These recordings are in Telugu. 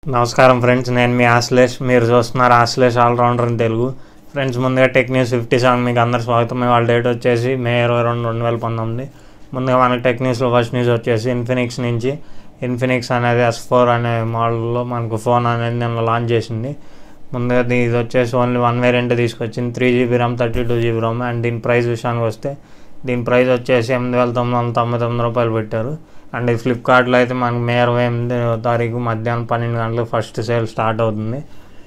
నమస్కారం ఫ్రెండ్స్ నేను మీ ఆశ్లేష్ మీరు చూస్తున్నారు Ashlesh all rounder in Telugu friends ముందుగా టెక్ న్యూస్ ఫిఫ్టీ సెవెన్ మీకు అందరు స్వాగతం వాళ్ళ డేట్ వచ్చేసి మే ఇరవై రెండు రెండు వేల పంతొమ్మిది ముందుగా మనకి టెక్ న్యూస్లో ఫస్ట్ న్యూస్ వచ్చేసి ఇన్ఫినిక్స్ నుంచి ఇన్ఫినిక్స్ అనేది ఎస్ ఫోర్ అనే మోడల్లో మనకు ఫోన్ అనేది నిన్న లాంచ్ చేసింది ముందుగా దీ- ఇది వచ్చేసి ఓన్లీ వన్ వేరియంట్ తీసుకొచ్చింది three GB RAM thirty two GB RAM and దీని ప్రైస్ విషయానికి వస్తే దీని ప్రైస్ వచ్చేసి ఎనిమిది వేల తొమ్మిది వందల తొంభై తొమ్మిది రూపాయలు పెట్టారు అండ్ ఈ ఫ్లిప్కార్ట్లో అయితే మనకు మే ఇరవై ఎనిమిది తారీఖు మధ్యాహ్నం పన్నెండు గంటలకు ఫస్ట్ సేల్ స్టార్ట్ అవుతుంది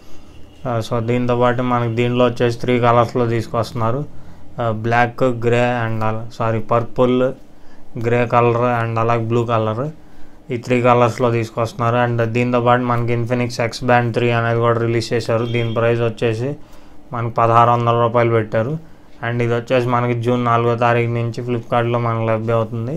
ఆ, సో దీంతో పాటు మనకి దీనిలో వచ్చేసి త్రీ కలర్స్లో తీసుకొస్తున్నారు black grey and sorry purple grey colour and అలాగే బ్లూ కలర్ ఈ త్రీ కలర్స్లో తీసుకొస్తున్నారు అండ్ దీంతో పాటు మనకి ఇన్ఫినిక్స్ ఎక్స్ బ్యాండ్ త్రీ అనేది కూడా రిలీజ్ చేశారు దీని ప్రైస్ వచ్చేసి మనకి పదహారు వందల రూపాయలు పెట్టారు అండ్ ఇది వచ్చేసి మనకి జూన్ నాలుగో తారీఖు నుంచి ఫ్లిప్కార్ట్లో మనకు లభ్యం అవుతుంది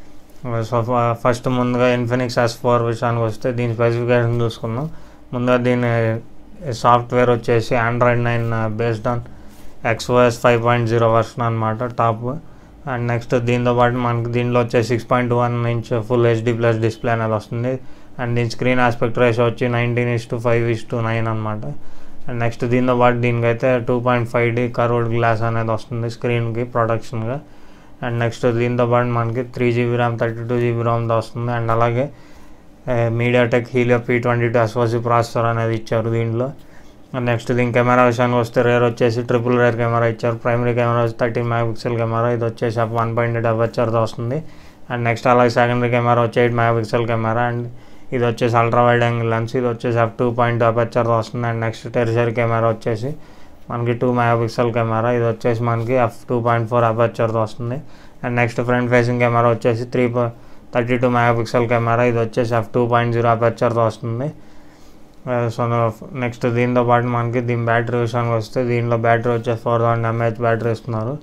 సో ఫ- ఫస్ట్ ముందుగా ఇన్ఫినిక్స్ ఎస్ ఫోర్ విషయానికి వస్తే దీని స్పెసిఫికేషన్ చూసుకుందాం ముందుగా దీని సాఫ్ట్వేర్ వచ్చేసి Android nine based on XOS five point zero version అనమాట టాప్ అండ్ నెక్స్ట్ దీంతో పాటు మనకి దీనిలో వచ్చే six point one inch full HD plus display అనేది వస్తుంది అండ్ దీని స్క్రీన్ ఆస్పెక్ట్ రేషియో వచ్చి nineteen is to five is to nine అనమాట అండ్ నెక్స్ట్ దీంతో పాటు దీనికైతే two point five D curved glass అనేది వస్తుంది స్క్రీన్కి ప్రొడక్షన్గా అండ్ నెక్స్ట్ దీంతో పాటు మనకి three GB RAM thirty two GB ర్యామ్తో వస్తుంది అండ్ అలాగే MediaTek Helio P twenty two SoC processor అనేది ఇచ్చారు దీంట్లో అండ్ నెక్స్ట్ దీని కెమెరా విషయానికి వస్తే రేర్ వచ్చేసి ట్రిపుల్ రేర్ కెమెరా ఇచ్చారు ప్రైమరీ కెమెరా వచ్చి థర్టీన్ మెగా పిక్సెల్ కెమెరా ఇది వచ్చేసి వన్ పాయింట్ ఎయిట్ అపర్చర్తో వస్తుంది అండ్ నెక్స్ట్ అలాగే సెకండరీ కెమెరా వచ్చి eight mega pixel camera and ఇది వచ్చేసి అల్ట్రా వైడ్ యాంగిల్ లెన్స్ ఇది వచ్చేసి ఎఫ్ టూ పాయింట్ అపర్చర్తో వస్తుంది అండ్ నెక్స్ట్ టెరిసరీ కెమెరా వచ్చేసి మనకి టూ మెగా పిక్సెల్ కెమెరా ఇది వచ్చేసి మనకి ఎఫ్ టూ పాయింట్ ఫోర్ అపర్చర్తో వస్తుంది and next front facing camera వచ్చేసి three thirty two mega pixel camera ఇది వచ్చేసి ఎఫ్ టూ పాయింట్ జీరో అపర్చర్తో వస్తుంది సో నెక్స్ట్ దీంతో పాటు మనకి దీని బ్యాటరీ విషయానికి వస్తే దీనిలో బ్యాటరీ వచ్చేసి ఫోర్ థౌసండ్ ఎంఏహెచ్ బ్యాటరీ ఇస్తున్నారు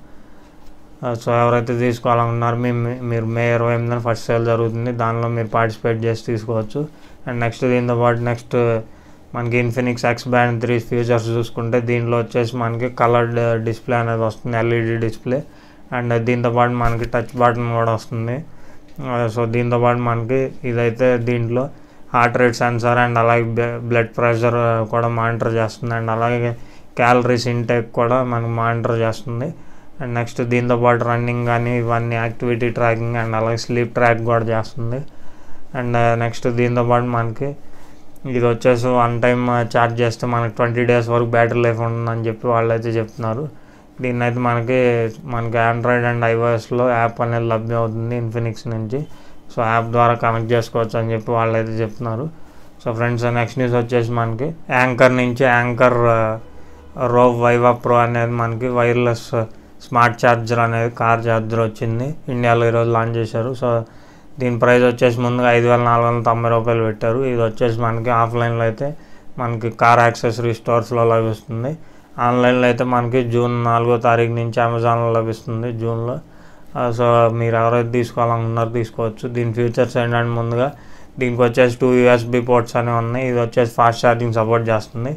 సో ఎవరైతే తీసుకోవాలనుకున్నారో మీ మీ- మీరు మే ఇరవై ఎనిమిదిన ఫస్ట్ సేల్ జరుగుతుంది దానిలో మీరు పార్టిసిపేట్ చేసి తీసుకోవచ్చు అండ్ నెక్స్ట్ దీంతో పాటు నెక్స్ట్ మనకి Infinix X band three features చూసుకుంటే దీనిలో వచ్చేసి మనకి కలర్డ్ డిస్ప్లే అనేది వస్తుంది ఎల్ఈడి డిస్ప్లే అండ్ దీంతో పాటు మనకి టచ్ బటన్ కూడా వస్తుంది సో దీంతో పాటు మనకి ఇదైతే దీంట్లో హార్ట్ రేట్ సెన్సార్ అండ్ అలాగే బ్లడ్ ప్రెషర్ కూడా మానిటర్ చేస్తుంది అండ్ అలాగే క్యాలరీస్ ఇంటేక్ కూడా మనకి మానిటర్ చేస్తుంది అండ్ నెక్స్ట్ దీంతో పాటు రన్నింగ్ కానీ ఇవన్నీ యాక్టివిటీ ట్రాకింగ్ అండ్ అలాగే స్లీప్ ట్రాక్ కూడా చేస్తుంది అండ్ నెక్స్ట్ దీంతో పాటు మనకి ఇది వచ్చేసి వన్ టైం ఛార్జ్ చేస్తే మనకి ట్వంటీ డేస్ వరకు బ్యాటరీ లైఫ్ ఉంటుందని చెప్పి వాళ్ళు అయితే చెప్తున్నారు దీన్ని అయితే మనకి మనకి ఆండ్రాయిడ్ అండ్ ఐఓఎస్లో యాప్ అనేది లభ్యం అవుతుంది ఇన్ఫినిక్స్ నుంచి సో యాప్ ద్వారా కనెక్ట్ చేసుకోవచ్చు అని చెప్పి వాళ్ళు అయితే చెప్తున్నారు సో ఫ్రెండ్స్ నెక్స్ట్ న్యూస్ వచ్చేసి మనకి యాంకర్ నుంచి యాంకర్ రోవ్ వైవా ప్రో అనేది మనకి వైర్లెస్ స్మార్ట్ ఛార్జర్ అనేది కార్ ఛార్జర్ వచ్చింది ఇండియాలో ఈరోజు లాంచ్ చేశారు సో దీని ప్రైస్ వచ్చేసి ముందుగా ఐదు వేల నాలుగు వందల తొంభై రూపాయలు పెట్టారు ఇది వచ్చేసి మనకి ఆఫ్లైన్లో అయితే మనకి కార్ యాక్సెసరీ స్టోర్స్లో లభిస్తుంది ఆన్లైన్లో అయితే మనకి జూన్ నాలుగో తారీఖు నుంచి అమెజాన్లో లభిస్తుంది జూన్లో ఆ, సో మీరు ఎవరైతే తీసుకోవాలనుకున్నారో తీసుకోవచ్చు దీని ఫీచర్స్ ఏంటంటే ముందుగా దీనికి వచ్చేసి టూ యూఎస్బి పోర్ట్స్ అనేవి ఉన్నాయి ఇది వచ్చేసి ఫాస్ట్ ఛార్జింగ్ సపోర్ట్ చేస్తుంది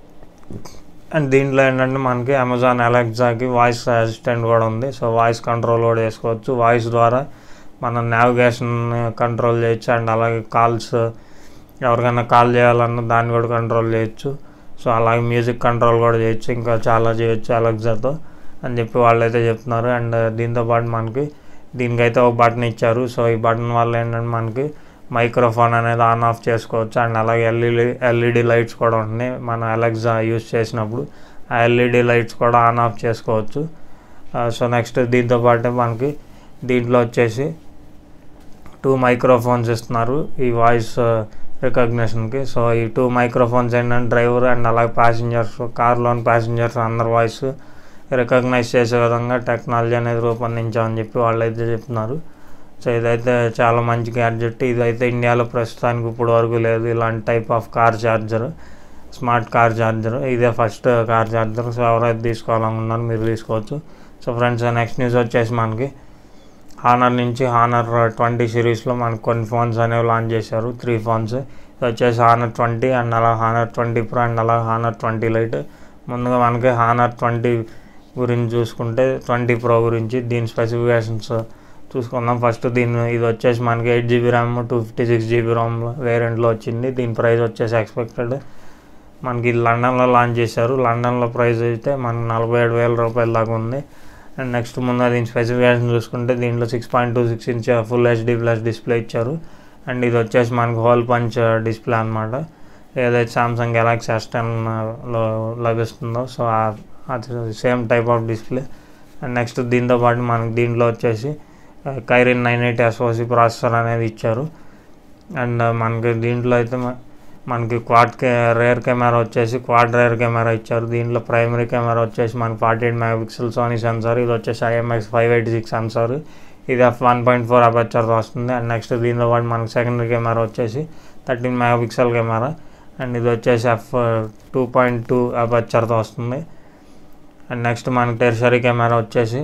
అండ్ దీంట్లో ఏంటంటే మనకి అమెజాన్ అలెక్సాకి వాయిస్ అసిస్టెంట్ కూడా ఉంది సో వాయిస్ కంట్రోల్ కూడా చేసుకోవచ్చు వాయిస్ ద్వారా మనం నావిగేషన్ కంట్రోల్ చేయొచ్చు అండ్ అలాగే కాల్స్ ఎవరికైనా కాల్ చేయాలన్నా దాన్ని కూడా కంట్రోల్ చేయొచ్చు సో అలాగే మ్యూజిక్ కంట్రోల్ కూడా చేయొచ్చు ఇంకా చాలా చేయొచ్చు అలెక్సాతో అని చెప్పి వాళ్ళైతే చెప్తున్నారు అండ్ దీంతో పాటు మనకి దీనికైతే ఒక బటన్ ఇచ్చారు సో ఈ బటన్ వల్ల ఏంటంటే మనకి మైక్రోఫోన్ అనేది ఆన్ ఆఫ్ చేసుకోవచ్చు అండ్ అలాగే ఎల్ఈడి ఎల్ఈడి లైట్స్ కూడా ఉన్నాయి మనం అలెక్సా యూస్ చేసినప్పుడు ఆ ఎల్ఈడి లైట్స్ కూడా ఆన్ ఆఫ్ చేసుకోవచ్చు సో నెక్స్ట్ దీంతో పాటు మనకి దీంట్లో వచ్చేసి టూ మైక్రోఫోన్స్ ఇస్తున్నారు ఈ వాయిస్ రికగ్నిషన్కి సో ఈ టూ మైక్రోఫోన్స్ ఏంటంటే డ్రైవర్ అండ్ అలాగే ప్యాసింజర్స్ కార్లోని ప్యాసింజర్స్ అందరి వాయిస్ రికగ్నైజ్ చేసే విధంగా టెక్నాలజీ అనేది రూపొందించామని చెప్పి వాళ్ళైతే చెప్తున్నారు సో ఇదైతే చాలా మంచి గ్యాడ్జెట్ ఇదైతే ఇండియాలో ప్రస్తుతానికి ఇప్పుడు వరకు లేదు ఇలాంటి type of car charger smart car charger ఇదే ఫస్ట్ కార్ ఛార్జర్ సో ఎవరైతే తీసుకోవాలనుకున్నారో మీరు తీసుకోవచ్చు సో ఫ్రెండ్స్ నెక్స్ట్ న్యూస్ వచ్చేసి మనకి హానర్ నుంచి హానర్ ట్వంటీ సిరీస్లో మనకు కొన్ని ఫోన్స్ అనేవి లాంచ్ చేశారు త్రీ ఫోన్స్ ఇది వచ్చేసి హానర్ ట్వంటీ అండ్ అలా హానర్ ట్వంటీ ప్రో అండ్ అలా హానర్ ట్వంటీ లైట్ ముందుగా మనకి హానర్ ట్వంటీ గురించి చూసుకుంటే ట్వంటీ ప్రో గురించి దీని స్పెసిఫికేషన్స్ చూసుకుందాం ఫస్ట్ దీని ఇది వచ్చేసి మనకి eight GB RAM two fifty six GB RAM వేరియంట్లో వచ్చింది దీని ప్రైస్ వచ్చేసి ఎక్స్పెక్టెడ్ మనకి లండన్లో లాంచ్ చేశారు లండన్లో ప్రైస్ అయితే మనకి నలభై ఏడు వేల రూపాయల దాకా ఉంది అండ్ నెక్స్ట్ ముందు దీని స్పెసిఫికేషన్ చూసుకుంటే దీంట్లో six point two six inch full HD plus display ఇచ్చారు అండ్ ఇది వచ్చేసి మనకి హోల్ పంచ్ డిస్ప్లే అనమాట ఏదైతే సామ్సంగ్ గెలాక్సీ ఎస్ టెన్లో లభిస్తుందో సో అది same type of display and next దీంతో పాటు మనకి దీంట్లో వచ్చేసి Kirin nine eight SOC processor అనేది ఇచ్చారు అండ్ మనకి దీంట్లో అయితే మ- మనకి క్వాడ్ కే రేర్ కెమెరా వచ్చేసి క్వాడ్ రేర్ కెమెరా ఇచ్చారు దీంట్లో ప్రైమరీ కెమెరా వచ్చేసి మనకి forty eight mega pixel Sony sensor ఇది వచ్చేసి IMX five eighty six sensor ఇది ఎఫ్ వన్ పాయింట్ ఫోర్ అపర్చర్తో వస్తుంది అండ్ నెక్స్ట్ దీంతో పాటు మనకి సెకండరీ కెమెరా వచ్చేసి thirteen mega pixel camera and ఇది వచ్చేసి ఎఫ్ టూ పాయింట్ టూ అపర్చర్తో వస్తుంది అండ్ నెక్స్ట్ మనకి టెర్షరీ కెమెరా వచ్చేసి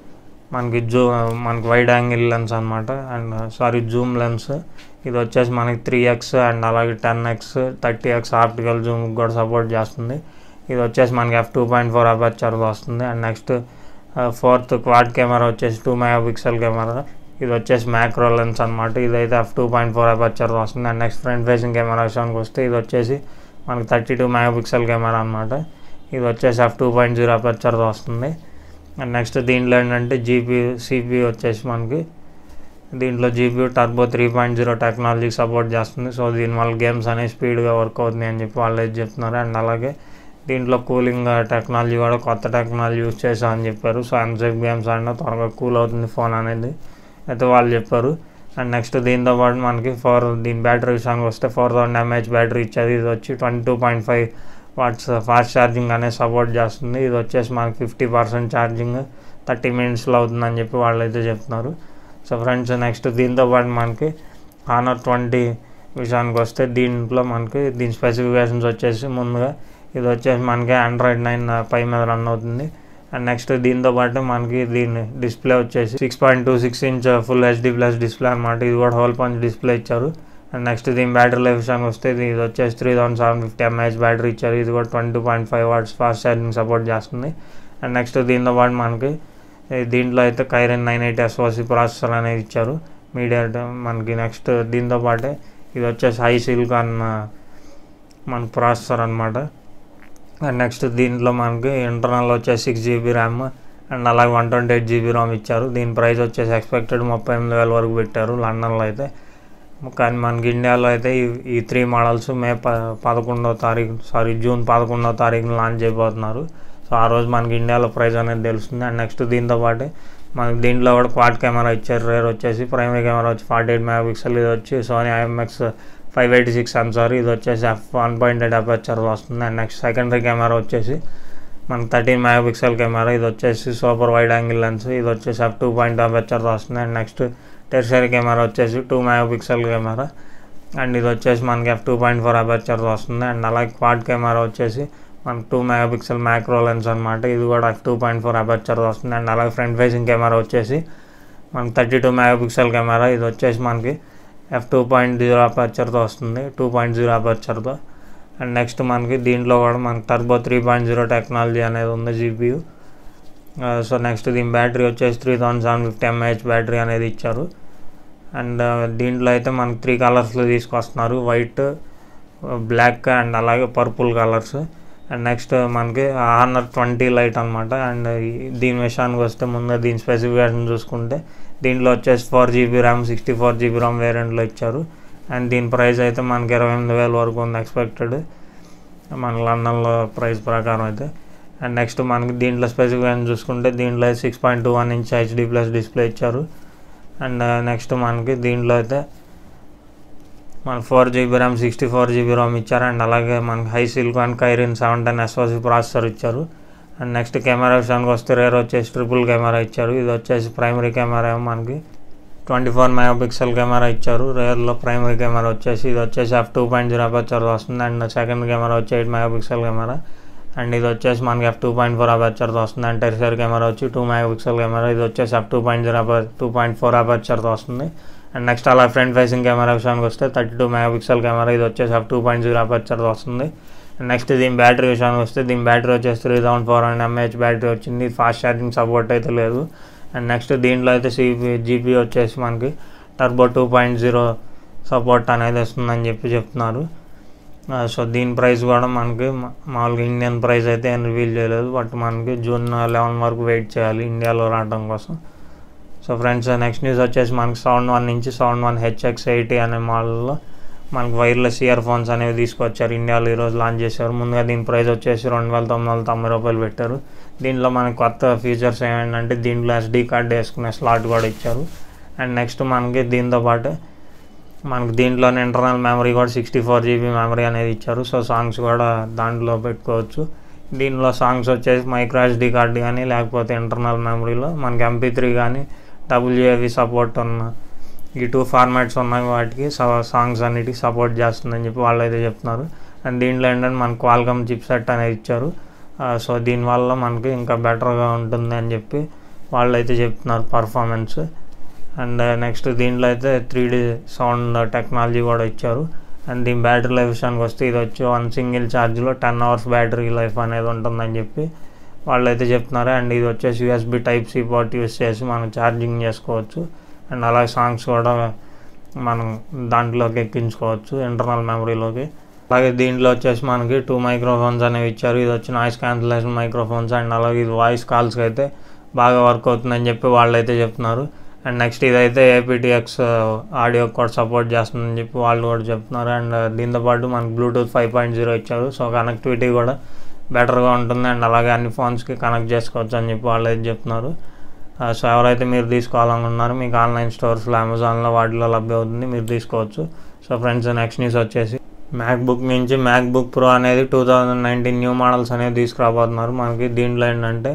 మనకి జూ మనకి వైడ్ యాంగిల్ లెన్స్ అనమాట అండ్ సారీ జూమ్ లెన్స్ ఇది వచ్చేసి మనకి త్రీ ఎక్స్ అండ్ అలాగే ten X thirty X optical zoom కూడా సపోర్ట్ చేస్తుంది ఇది వచ్చేసి మనకి F two point four aperture వస్తుంది and next fourth quad camera వచ్చేసి టూ మెగా పిక్సెల్ కెమెరా ఇది వచ్చేసి మ్యాక్రో లెన్స్ అనమాట ఇదైతే F two point four aperture వస్తుంది and next front facing camera విషయానికి వస్తే ఇది వచ్చేసి మనకి thirty two mega pixel camera అనమాట ఇది వచ్చేసి ఎఫ్ టూ పాయింట్ జీరో అపర్చర్తో వస్తుంది అండ్ నెక్స్ట్ దీంట్లో ఏంటంటే జీపీ సిపి వచ్చేసి మనకి దీంట్లో GP turbo three point zero టెక్నాలజీకి సపోర్ట్ చేస్తుంది సో దీనివల్ల గేమ్స్ అనేవి స్పీడ్గా వర్క్ అవుతుంది అని చెప్పి వాళ్ళు అయితే చెప్తున్నారు అండ్ అలాగే దీంట్లో కూలింగ్ టెక్నాలజీ కూడా కొత్త టెక్నాలజీ యూజ్ చేసా అని చెప్పారు సో ఎంసెఫ్ గేమ్స్ ఆడినా త్వరగా కూల్ అవుతుంది ఫోన్ అనేది అయితే వాళ్ళు చెప్పారు అండ్ నెక్స్ట్ దీంతో పాటు మనకి ఫోర్ దీని బ్యాటరీ విషయానికి వస్తే ఫోర్ థౌసండ్ ఎంహెచ్ బ్యాటరీ ఇచ్చేది ఇది వచ్చి twenty two point five watts fast charging అనేది సపోర్ట్ చేస్తుంది ఇది వచ్చేసి మనకి ఫిఫ్టీ పర్సెంట్ ఛార్జింగ్ థర్టీ మినిట్స్లో అవుతుందని చెప్పి వాళ్ళు అయితే చెప్తున్నారు సో ఫ్రెండ్స్ నెక్స్ట్ దీంతో పాటు మనకి హానర్ ట్వంటీ విషయానికి వస్తే దీంట్లో మనకి దీని స్పెసిఫికేషన్స్ వచ్చేసి ముందుగా ఇది వచ్చేసి మనకి ఆండ్రాయిడ్ నైన్ పై మీద రన్ అవుతుంది అండ్ నెక్స్ట్ దీంతో పాటు మనకి దీని డిస్ప్లే వచ్చేసి six point two six inch full HD plus display అనమాట ఇది కూడా హోల్ పంచ్ డిస్ప్లే ఇచ్చారు అండ్ నెక్స్ట్ దీని బ్యాటరీ లైఫ్ విషయానికి వస్తే ఇది ఇది వచ్చేసి three thousand seven fifty mAh battery ఇచ్చారు ఇది కూడా twenty point five watts fast charging support చేస్తుంది అండ్ నెక్స్ట్ దీంతో పాటు మనకి ఈ దీంట్లో అయితే Kirin nine eight SOC processor అనేది ఇచ్చారు మీడియా మనకి నెక్స్ట్ దీంతో పాటే ఇది వచ్చేసి హై సిలికాన్ మన ప్రాసెసర్ అనమాట అండ్ నెక్స్ట్ దీంట్లో మనకి ఇంటర్నల్ వచ్చేసి సిక్స్ జీబీ ర్యామ్ అండ్ అలాగే one twenty eight GB RAM ఇచ్చారు దీని ప్రైస్ వచ్చేసి ఎక్స్పెక్టెడ్ ముప్పై ఎనిమిది వేల వరకు పెట్టారు లండన్లో అయితే కానీ మనకి ఇండియాలో అయితే ఈ ఈ త్రీ మోడల్స్ మే ప పదకొండవ తారీఖు సారీ జూన్ పదకొండవ తారీఖున లాంచ్ చేయబోతున్నారు సో ఆ రోజు మనకి ఇండియాలో ప్రైస్ అనేది తెలుస్తుంది అండ్ నెక్స్ట్ దీంతో పాటు మనకి దీంట్లో కూడా క్వాడ్ కెమెరా ఇచ్చారు రేర్ వచ్చేసి ప్రైమరీ కెమెరా వచ్చి ఫార్టీ ఎయిట్ మెగా పిక్సెల్ ఇది వచ్చి Sony IMX five eighty six sensor ఇది వచ్చేసి F one point eight aperture వస్తుంది అండ్ నెక్స్ట్ సెకండరీ కెమెరా వచ్చేసి మనకి థర్టీన్ మెగా పిక్సెల్ కెమెరా ఇది వచ్చేసి సూపర్ వైడ్ యాంగిల్ లెన్స్ ఇది వచ్చేసి ఎఫ్ టూ పాయింట్ అపర్చర్ వస్తుంది అండ్ నెక్స్ట్ టెర్షరీ కెమెరా వచ్చేసి two mega pixel camera and ఇది వచ్చేసి మనకి F two point four aperture వస్తుంది అండ్ అలాగే క్వాడ్ కెమెరా వచ్చేసి మనకి two mega pixel macro lens అనమాట ఇది కూడా F two point four aperture వస్తుంది అండ్ అలాగే ఫ్రంట్ ఫేసింగ్ కెమెరా వచ్చేసి మనకి thirty two mega pixel camera ఇది వచ్చేసి మనకి ఎఫ్ టూ పాయింట్ జీరో అపర్చర్తో వస్తుంది టూ పాయింట్ జీరో అపర్చర్తో అండ్ నెక్స్ట్ మనకి దీంట్లో కూడా మనకి turbo three point zero technology అనేది ఉంది జీపీయూ సో నెక్స్ట్ దీని బ్యాటరీ వచ్చేసి three thousand seven fifty mAh battery అనేది ఇచ్చారు అండ్ దీంట్లో అయితే మనకి త్రీ కలర్స్లో తీసుకొస్తున్నారు వైట్ బ్లాక్ అండ్ అలాగే పర్పుల్ కలర్స్ అండ్ నెక్స్ట్ మనకి హానర్ ట్వంటీ లైట్ అనమాట అండ్ దీని విషయానికి వస్తే ముందు దీని స్పెసిఫికేషన్ చూసుకుంటే దీంట్లో వచ్చేసి four GB RAM sixty four GB RAM వేరియంట్లో ఇచ్చారు అండ్ దీని ప్రైస్ అయితే మనకి ఇరవై ఎనిమిది వేల వరకు ఉంది ఎక్స్పెక్టెడ్ మన లండన్లో ప్రైస్ ప్రకారం అయితే అండ్ నెక్స్ట్ మనకి దీంట్లో స్పెసిఫికేషన్ చూసుకుంటే దీంట్లో six point two one inch HD plus display ఇచ్చారు అండ్ నెక్స్ట్ మనకి దీంట్లో అయితే మన four GB RAM sixty four GB RAM ఇచ్చారు అండ్ అలాగే మనకి HiSilicon Kirin seven ten SOC processor ఇచ్చారు అండ్ నెక్స్ట్ కెమెరా విషయానికి వస్తే రేర్ వచ్చేసి ట్రిపుల్ కెమెరా ఇచ్చారు ఇది వచ్చేసి ప్రైమరీ కెమెరా ఏమో మనకి twenty four mega pixel camera ఇచ్చారు రేర్లో ప్రైమరీ కెమెరా వచ్చేసి ఇది వచ్చేసి F two point zero aperture వస్తుంది అండ్ సెకండ్ కెమెరా వచ్చి eight mega pixel camera and ఇది వచ్చేసి మనకి ఎఫ్ టూ పాయింట్ ఫోర్ అపర్చర్తో వస్తుంది అండ్ టెరిసర్ కెమెరా వచ్చి టూ మెగా పిక్సెల్ కెమెరా ఇది వచ్చేసి F two point zero two point four అపర్చర్తో వస్తుంది అండ్ నెక్స్ట్ అలా ఫ్రంట్ ఫేసింగ్ కెమెరా విషయానికి వస్తే thirty two mega pixel camera ఇది వచ్చేసి ఎఫ్ టూ పాయింట్ జీరో అపర్చర్తో వస్తుంది అండ్ నెక్స్ట్ దీని బ్యాటరీ విషయానికి వస్తే దీని బ్యాటరీ వచ్చేసి three thousand four hundred mAh battery వచ్చింది ఫాస్ట్ ఛార్జింగ్ సపోర్ట్ అయితే లేదు అండ్ నెక్స్ట్ దీంట్లో అయితే సిపి జీపీ వచ్చేసి మనకి turbo two point zero support అనేది వస్తుందని చెప్పి చెప్తున్నారు సో దీని ప్రైస్ కూడా మనకి మా- మామూలుగా ఇండియన్ ప్రైస్ అయితే ఏం రివీల్ చేయలేదు బట్ మనకి జూన్ లెవెన్ వరకు వెయిట్ చేయాలి ఇండియాలో రావడం కోసం సో ఫ్రెండ్స్ నెక్స్ట్ న్యూస్ వచ్చేసి మనకి సౌండ్ వన్ నుంచి సౌండ్ వన్ హెచ్ఎక్స్ ఎయిటీ అనే మోడల్లో మనకి వైర్లెస్ ఇయర్ ఫోన్స్ అనేవి తీసుకొచ్చారు ఇండియాలో ఈరోజు లాంచ్ చేశారు ముందుగా దీని ప్రైస్ వచ్చేసి రెండు వేల తొమ్మిది వందల తొంభై రూపాయలు పెట్టారు దీంట్లో మనకి కొత్త ఫీచర్స్ ఏమేంటంటే దీంట్లో ఎస్డి కార్డ్ వేసుకునే స్లాట్ కూడా ఇచ్చారు అండ్ నెక్స్ట్ మనకి దీంతో పాటు మనకి దీంట్లోనే ఇంటర్నల్ మెమరీ కూడా సిక్స్టీ ఫోర్ జీబీ మెమరీ అనేది ఇచ్చారు సో సాంగ్స్ కూడా దాంట్లో పెట్టుకోవచ్చు దీనిలో సాంగ్స్ వచ్చేసి మైక్రో ఎస్డి కార్డ్ కానీ లేకపోతే ఇంటర్నల్ మెమరీలో మనకి ఎంపీ త్రీ కానీ డబ్ల్యూఏవి సపోర్ట్ ఉన్న ఈ టూ ఫార్మాట్స్ ఉన్నాయి వాటికి సాంగ్స్ అన్నిటికి సపోర్ట్ చేస్తుందని చెప్పి వాళ్ళు అయితే చెప్తున్నారు అండ్ దీంట్లో ఏంటంటే మనకు క్వాల్కమ్ చిప్ సెట్ అనేది ఇచ్చారు సో దీనివల్ల మనకి ఇంకా బెటర్గా ఉంటుంది అని చెప్పి వాళ్ళు అయితే చెప్తున్నారు పర్ఫార్మెన్స్ అండ్ నెక్స్ట్ దీంట్లో అయితే త్రీ డి సౌండ్ టెక్నాలజీ కూడా ఇచ్చారు అండ్ దీని బ్యాటరీ లైఫ్ విషయానికి వస్తే ఇది వచ్చి వన్ సింగిల్ ఛార్జ్లో టెన్ అవర్స్ బ్యాటరీ లైఫ్ అనేది ఉంటుందని చెప్పి వాళ్ళు అయితే చెప్తున్నారు అండ్ ఇది వచ్చేసి USB type C port use చేసి మనం ఛార్జింగ్ చేసుకోవచ్చు అండ్ అలాగే సాంగ్స్ కూడా మనం దాంట్లోకి ఎక్కించుకోవచ్చు ఇంటర్నల్ మెమరీలోకి అలాగే దీంట్లో వచ్చేసి మనకి టూ మైక్రోఫోన్స్ అనేవి ఇచ్చారు ఇది వచ్చి నాయిస్ క్యాన్సిలేషన్ మైక్రోఫోన్స్ అండ్ అలాగే ఇది వాయిస్ కాల్స్కి అయితే బాగా వర్క్ అవుతుందని చెప్పి వాళ్ళు అయితే చెప్తున్నారు అండ్ నెక్స్ట్ ఇదైతే ఏపీటీఎక్స్ ఆడియో కూడా సపోర్ట్ చేస్తుందని చెప్పి వాళ్ళు కూడా చెప్తున్నారు అండ్ దీంతో పాటు మనకి బ్లూటూత్ ఫైవ్ పాయింట్ జీరో ఇచ్చారు సో కనెక్టివిటీ కూడా బెటర్గా ఉంటుంది అండ్ అలాగే అన్ని ఫోన్స్కి కనెక్ట్ చేసుకోవచ్చు అని చెప్పి వాళ్ళు అయితే చెప్తున్నారు ఆ, సో ఎవరైతే మీరు తీసుకోవాలనుకున్నారో మీకు ఆన్లైన్ స్టోర్స్లో అమెజాన్లో వాటిలో లభ్యమవుతుంది మీరు తీసుకోవచ్చు సో ఫ్రెండ్స్ నెక్స్ట్ న్యూస్ వచ్చేసి మ్యాక్బుక్ నుంచి మ్యాక్బుక్ ప్రో అనేది two thousand nineteen new models అనేవి తీసుకురాబోతున్నారు మనకి దీంట్లో ఏంటంటే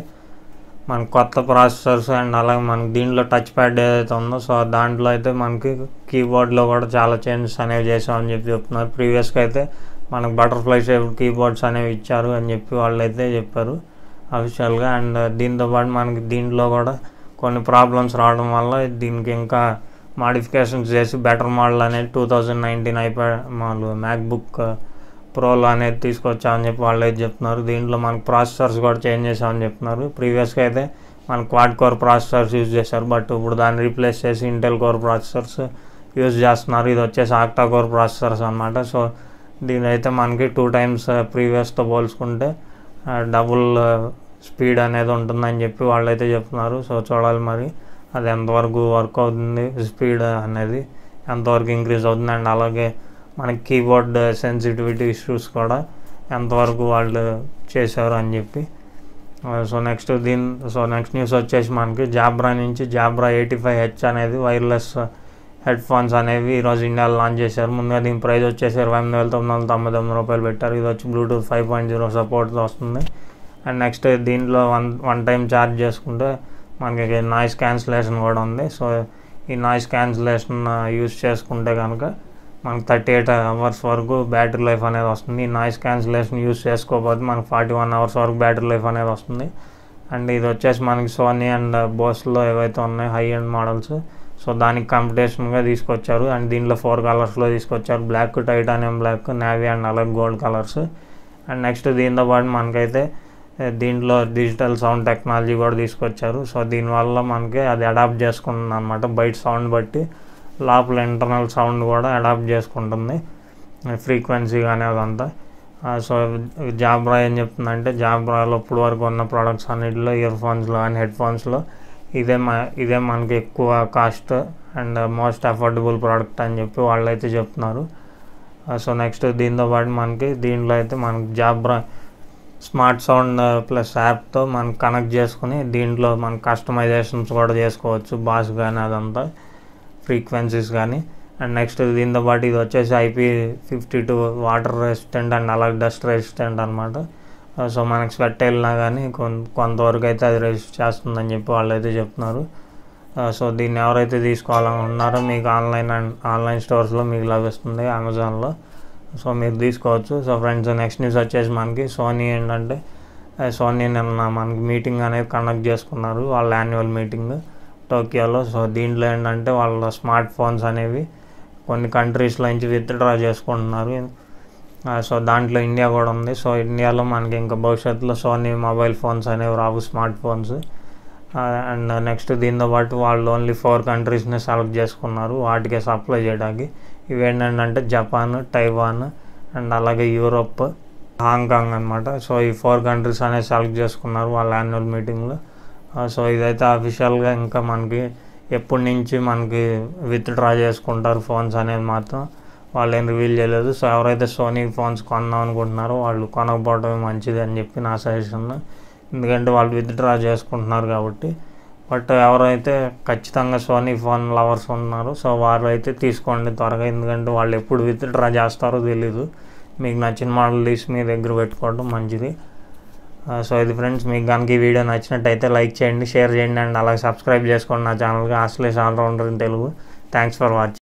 మన కొత్త ప్రాసెసర్స్ అండ్ అలాగే మనకి దీంట్లో టచ్ ప్యాడ్ ఏదైతే ఉందో సో దాంట్లో అయితే మనకి కీబోర్డ్లో కూడా చాలా చేంజెస్ అనేవి చేసామని చెప్పి చెప్తున్నారు ప్రీవియస్గా అయితే మనకు బటర్ఫ్లై షేప్ కీబోర్డ్స్ అనేవి ఇచ్చారు అని చెప్పి వాళ్ళు అయితే చెప్పారు అఫిషియల్గా అండ్ దీంతో పాటు మనకి దీంట్లో కూడా కొన్ని ప్రాబ్లమ్స్ రావడం వల్ల దీనికి ఇంకా మాడిఫికేషన్స్ చేసి బెటర్ మోడల్ అనేది టూ థౌజండ్ నైన్టీన్ ఐప్యాడ్ మామూలు మ్యాక్బుక్ ప్రోలో అనేది తీసుకొచ్చామని చెప్పి వాళ్ళు అయితే చెప్తున్నారు దీంట్లో మనకు ప్రాసెసర్స్ కూడా చేంజ్ చేసామని చెప్తున్నారు ప్రీవియస్గా అయితే మన క్వాడ్ కోర్ ప్రాసెసర్స్ యూజ్ చేశారు బట్ ఇప్పుడు దాన్ని రీప్లేస్ చేసి ఇంటెల్ కోర్ ప్రాసెసర్స్ యూజ్ చేస్తున్నారు ఇది వచ్చేసి ఆక్టా కోర్ ప్రాసెసర్స్ అనమాట సో దీని అయితే మనకి టూ టైమ్స్ ప్రీవియస్తో పోల్చుకుంటే డబుల్ స్పీడ్ అనేది ఉంటుందని చెప్పి వాళ్ళు అయితే చెప్తున్నారు సో చూడాలి మరి అది ఎంతవరకు వర్క్ అవుతుంది స్పీడ్ అనేది ఎంతవరకు ఇంక్రీజ్ అవుతుంది అండ్ అలాగే మనకి కీబోర్డ్ సెన్సిటివిటీ ఇష్యూస్ కూడా ఎంతవరకు వాళ్ళు చేశారు అని చెప్పి సో నెక్స్ట్ దీని సో నెక్స్ట్ న్యూస్ వచ్చేసి మనకి జాబ్రా నుంచి జాబ్రా ఎయిటీ ఫైవ్ హెచ్ అనేది వైర్లెస్ హెడ్ ఫోన్స్ అనేవి ఈరోజు ఇండియాలో లాంచ్ చేశారు ముందుగా దీని ప్రైస్ వచ్చేసి ఇరవై ఎనిమిది వేల తొమ్మిది వందల తొంభై తొమ్మిది రూపాయలు పెట్టారు ఇది వచ్చి బ్లూటూత్ ఫైవ్ పాయింట్ జీరో సపోర్ట్తో వస్తుంది అండ్ నెక్స్ట్ దీంట్లో వన్ వన్ టైం ఛార్జ్ చేసుకుంటే మనకి నాయిస్ క్యాన్సిలేషన్ కూడా ఉంది సో ఈ నాయిస్ క్యాన్సిలేషన్ యూస్ చేసుకుంటే కనుక మనకి థర్టీ ఎయిట్ అవర్స్ వరకు బ్యాటరీ లైఫ్ అనేది వస్తుంది ఈ నాయిస్ క్యాన్సిలేషన్ యూస్ చేసుకోకపోతే మనకి ఫార్టీ వన్ అవర్స్ వరకు బ్యాటరీ లైఫ్ అనేది వస్తుంది అండ్ ఇది వచ్చేసి మనకి సోనీ అండ్ బోస్లో ఏవైతే ఉన్నాయో హై ఎండ్ మోడల్స్ సో దానికి కాంపిటీషన్గా తీసుకొచ్చారు అండ్ దీంట్లో ఫోర్ కలర్స్లో తీసుకొచ్చారు black titanium black navy and అలాగే గోల్డ్ కలర్స్ అండ్ నెక్స్ట్ దీంతో పాటు మనకైతే ఏ, దీంట్లో డిజిటల్ సౌండ్ టెక్నాలజీ కూడా తీసుకొచ్చారు సో దీనివల్ల మనకి అది అడాప్ట్ చేసుకుంటుంది అనమాట బయట సౌండ్ బట్టి లోపల ఇంటర్నల్ సౌండ్ కూడా అడాప్ట్ చేసుకుంటుంది ఫ్రీక్వెన్సీ కానీ అదంతా ఆ, సో జాబ్రా ఏం చెప్తుందంటే జాబ్రాలో ఇప్పుడు వరకు ఉన్న ప్రోడక్ట్స్ అన్నిటిలో ఇయర్ ఫోన్స్లో కానీ హెడ్ ఫోన్స్లో ఇదే మా ఇదే మనకి ఎక్కువ cost and most affordable product అని చెప్పి వాళ్ళు అయితే చెప్తున్నారు ఆ, సో నెక్స్ట్ దీంతో పాటు మనకి దీంట్లో అయితే మనకి జాబ్రా స్మార్ట్ సౌండ్ ప్లస్ యాప్తో మనం కనెక్ట్ చేసుకుని దీంట్లో మన కస్టమైజేషన్స్ కూడా చేసుకోవచ్చు బాస్ కానీ అదంతా ఫ్రీక్వెన్సీస్ కానీ అండ్ నెక్స్ట్ దీంతో పాటు ఇది వచ్చేసి IP fifty two water resistant and అలాగే డస్ట్ రెసిస్టెంట్ అనమాట సో మనకి స్వెట్ వెళ్ళినా కానీ కొంత కొంతవరకు అయితే అది రెసిస్ట్ చేస్తుందని చెప్పి వాళ్ళు అయితే చెప్తున్నారు సో దీన్ని ఎవరైతే తీసుకోవాలనుకున్నారో మీకు ఆన్లైన్ అండ్ ఆన్లైన్ స్టోర్స్లో మీకు లభిస్తుంది అమెజాన్లో సో మీరు తీసుకోవచ్చు సో ఫ్రెండ్స్ నెక్స్ట్ న్యూస్ వచ్చేసి మనకి సోనీ ఏంటంటే ఆ, సోనీ నిన్న మనకి మీటింగ్ అనేది కండక్ట్ చేసుకున్నారు వాళ్ళ యాన్యువల్ మీటింగ్ టోక్యోలో సో దీంట్లో ఏంటంటే వాళ్ళ స్మార్ట్ ఫోన్స్ అనేవి కొన్ని కంట్రీస్లో నుంచి విత్డ్రా చేసుకుంటున్నారు ఆ, సో దాంట్లో ఇండియా కూడా ఉంది సో ఇండియాలో మనకి ఇంకా భవిష్యత్తులో సోనీ మొబైల్ ఫోన్స్ అనేవి రావు స్మార్ట్ ఫోన్స్ అండ్ నెక్స్ట్ దీంతో పాటు వాళ్ళు ఓన్లీ ఫోర్ కంట్రీస్ని సెలెక్ట్ చేసుకున్నారు వాటికే సప్లై చేయడానికి ఇవి ఏంటంటే జపాన్ టైవాన్ అండ్ అలాగే యూరోప్ హాంకాంగ్ అనమాట సో ఈ ఫోర్ కంట్రీస్ అనేది సెలెక్ట్ చేసుకున్నారు వాళ్ళ యాన్యువల్ మీటింగ్లో సో ఇదైతే అఫీషియల్గా ఇంకా మనకి ఎప్పటి నుంచి మనకి విత్ డ్రా చేసుకుంటారు ఫోన్స్ అనేది మాత్రం వాళ్ళు ఏం రివీల్ చేయలేదు సో ఎవరైతే సోనీ ఫోన్స్ కొందాం అనుకుంటున్నారో వాళ్ళు కొనకపోవడమే మంచిది అని చెప్పి నా సజెషన్ ఎందుకంటే వాళ్ళు విత్ డ్రా చేసుకుంటున్నారు కాబట్టి బట్ ఎవరైతే ఖచ్చితంగా సోనీ ఫోన్ లవర్స్ ఉన్నారో సో వారు అయితే తీసుకోండి త్వరగా ఎందుకంటే వాళ్ళు ఎప్పుడు విత్ డ్రా చేస్తారో తెలీదు మీకు నచ్చిన మోడల్ తీసి మీ దగ్గర పెట్టుకోవడం మంచిది సో ఇది ఫ్రెండ్స్ మీకు కనుక ఈ వీడియో నచ్చినట్టయితే లైక్ చేయండి షేర్ చేయండి అండ్ అలాగే సబ్స్క్రైబ్ చేసుకోండి నా ఛానల్కి ఆస్లేస్ all rounder in Telugu thanks for watching